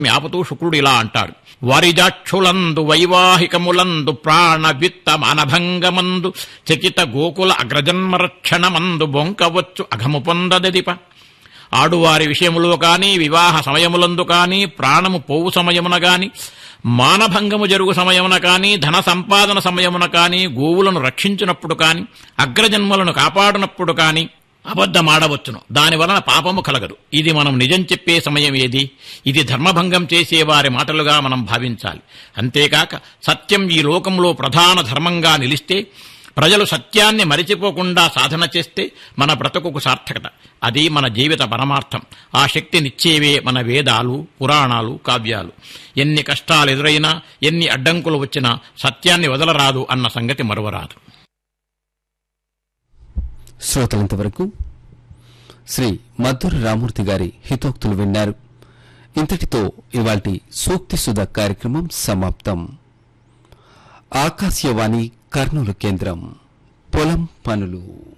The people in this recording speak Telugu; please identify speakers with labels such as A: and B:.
A: ఆపుతూ శుక్రుడు ఇలా అంటాడు వరిజాక్షులందు వైవాహికములందు ప్రాణ విత్త మానభంగమందు చకిత గోకుల అగ్రజన్మరక్షణమందు బొంకవచ్చు అఘము పొందదదిప ఆడువారి విషయములో కాని వివాహ సమయములందు కాని ప్రాణము పోవు సమయమున గాని మానభంగము జరుగు సమయమున కాని ధన సంపాదన సమయమున కాని గోవులను రక్షించినప్పుడు కాని అగ్రజన్మలను కాపాడినప్పుడు కాని అబద్ధమాడవచ్చును దాని వలన పాపము కలగదు ఇది మనం నిజం చెప్పే సమయం ఏది ఇది ధర్మభంగం చేసేవారి మాటలుగా మనం భావించాలి అంతేకాక సత్యం ఈ లోకంలో ప్రధాన ధర్మంగా నిలిస్తే ప్రజలు సత్యాన్ని మరిచిపోకుండా సాధన చేస్తే మన బ్రతుకుకు సార్థకత అది మన జీవిత పరమార్థం ఆ శక్తినిచ్చేవే మన వేదాలు పురాణాలు కావ్యాలు ఎన్ని కష్టాలు ఎదురైనా ఎన్ని అడ్డంకులు వచ్చినా సత్యాన్ని వదలరాదు అన్న సంగతి మరువరాదు
B: శ్రోతలంతవరకు శ్రీ మధుర రామూర్తి గారి హితోక్తులు విన్నారు ఇంతటితో ఇవాల్టి సూక్తి సుధ కార్యక్రమం సమాప్తం ఆకాశవాణి కర్నూలు కేంద్రం పొలం పనులు